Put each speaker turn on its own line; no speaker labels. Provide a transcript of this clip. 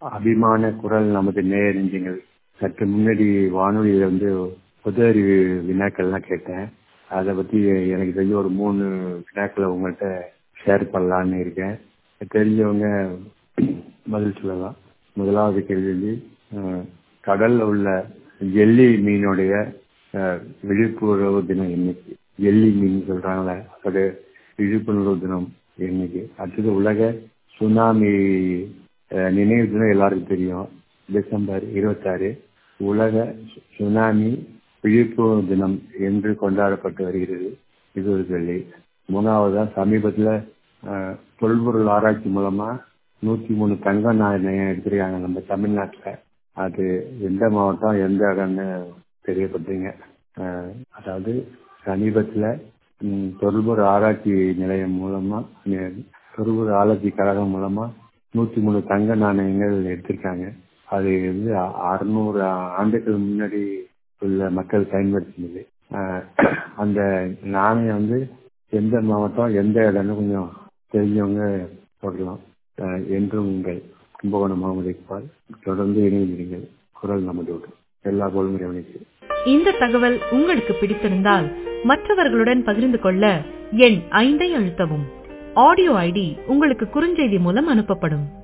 அபிமான குரல் நமது நேயறிஞர்கள் சற்று முன்னாடி வானொலியில வந்து பொது அறிவு வினாக்கள்லாம் கேட்டேன் அதை பத்தி எனக்கு தெரிஞ்ச ஒரு மூணு வினாக்களை உங்கள்கிட்ட ஷேர் பண்ணலான்னு இருக்கேன் தெரிஞ்சவங்க பதில் சொல்லலாம் முதலாவது கேள்வி அஹ், கடல்ல உள்ள ஜெல்லி மீனுடைய அஹ், விழிப்புணர்வு தினம் என்னைக்கு ஜெல்லி மீன் சொல்றாங்களே அதோட விழிப்புணர்வு தினம் என்னைக்கு அடுத்தது உலக சுனாமி அஹ், நினைவு தினம் எல்லாருக்கும் தெரியும் டிசம்பர் இருபத்தாறு உலக சுனாமி விழிப்புணர்வு தினம் என்று கொண்டாடப்பட்டு வருகிறது இது ஒரு கேள்வி மூணாவதா சமீபத்துல அஹ், தொல்பொருள் ஆராய்ச்சி மூலமா நூத்தி மூணு தங்க நாணயம் எடுத்திருக்காங்க நம்ம தமிழ்நாட்டுல அது எந்த மாவட்டம் எந்த இடம்னு தெரியப்படுத்துங்க அஹ், அதாவது சமீபத்துல ம், தொல்பொருள் ஆராய்ச்சி நிலையம் மூலமா நி- தொல்பொருள் ஆராய்ச்சி கழகம் மூலமா நூத்தி மூணு தங்க நாணயங்கள் எடுத்திருக்காங்க அது வந்து அ- அறுநூறு ஆண்டுகள் முன்னாடி உள்ள மக்கள் பயன்படுத்தினது அஹ், அந்த நாணயம் வந்து எந்த மாவட்டம் எந்த இடம்னு கொஞ்சம் தெரிஞ்சவங்க சொல்லலாம் அஹ், என்றும் உங்கள் கும்பகோணம் முகமது இக்பால் தொடர்ந்து இணைந்திருங்கள் குரல் நமதோடு எல்லா போலும் இறைவனுக்கு
இந்த தகவல் உங்களுக்கு பிடித்திருந்தால் மற்றவர்களுடன் பகிர்ந்து கொள்ள எண் ஐந்தை அழுத்தவும் ஆடியோ ஐடி உங்களுக்கு குறுஞ்செய்தி மூலம் அனுப்பப்படும்